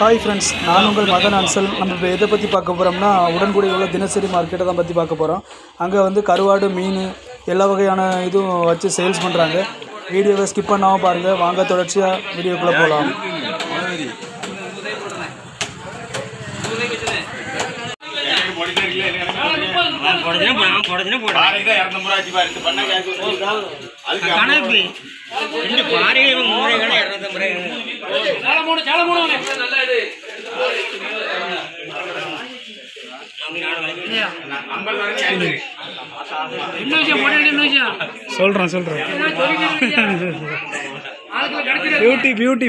hi friends நான் உங்கள் மதன் அன்சல் நம்ம இப்போ எதை பற்றி பார்க்க போகிறோம்னா உடன்குடி உள்ள தினசரி மார்க்கெட்டை தான் பற்றி பார்க்க போகிறோம் அங்கே வந்து கருவாடு மீன் எல்லா வகையான இதுவும் வச்சு சேல்ஸ் பண்ணுறாங்க வீடியோவை ஸ்கிப் பண்ணாமல் பாருங்கள் வாங்க தொடர்ச்சியாக வீடியோக்குள்ளே போகலாம் கணக்கு ரெண்டு பாறை மூணு கடை இரநூத்தம்பது சொல்கிறேன் சொல்கிறேன் பியூட்டி பியூட்டி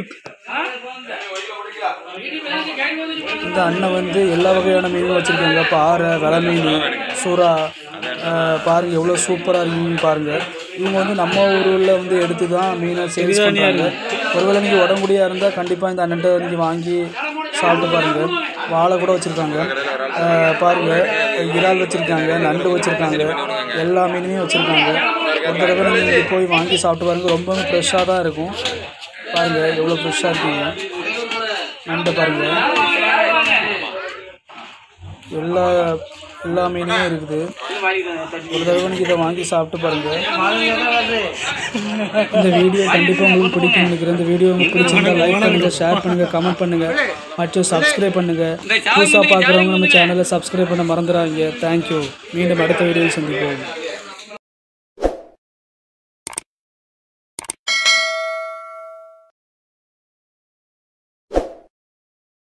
இந்த அண்ணன் வந்து எல்லா வகையான மீனும் வச்சுருக்காங்க பாறை வெலை மீன் சுறா அஹ், பாருங்க எவ்வளோ சூப்பராக இருக்குன்னு பாருங்க இவங்க வந்து நம்ம ஊரில் வந்து எடுத்து தான் மீனை சேல்ஸ் பண்ணுறாங்க ஒருவேளை நீங்கள் உடம்புடியாக இருந்தால் கண்டிப்பாக இந்த அண்ணன்ட்ட நீங்கள் வாங்கி சாப்பிட்டு பாருங்க வாழை கூட வச்சுருக்காங்க பாருங்க இறால் வச்சுருக்காங்க நண்டு வச்சுருக்காங்க எல்லா மீனுமே வச்சுருக்காங்க ஒரு தடவை நீங்கள் போய் வாங்கி சாப்பிட்டு பாருங்க ரொம்பவே ஃப்ரெஷ்ஷாக தான் இருக்கும் பாருங்க எவ்வளோ ஃப்ரெஷ்ஷாக இருக்கீங்க நண்டு பாருங்க எல்லா எல்லா மீனுமே இருக்குது ஒரு தடவை நீங்கள் இதை வாங்கி சாப்பிட்டு பாருங்க இந்த வீடியோ கண்டிப்பாக உங்களுக்கு பிடிக்கும் நினைக்கிறேன் இந்த வீடியோ உங்களுக்கு பிடிச்சிருந்தா லைக் பண்ணுங்க ஷேர் பண்ணுங்க கமெண்ட் பண்ணுங்க மற்றும் சப்ஸ்கிரைப் பண்ணுங்க புதுசாக பார்க்குறவங்க நம்ம சேனலை சப்ஸ்கிரைப் பண்ண மறந்துடாதீங்க தேங்க்யூ மீண்டும் அடுத்த வீடியோவில் சந்திப்போம்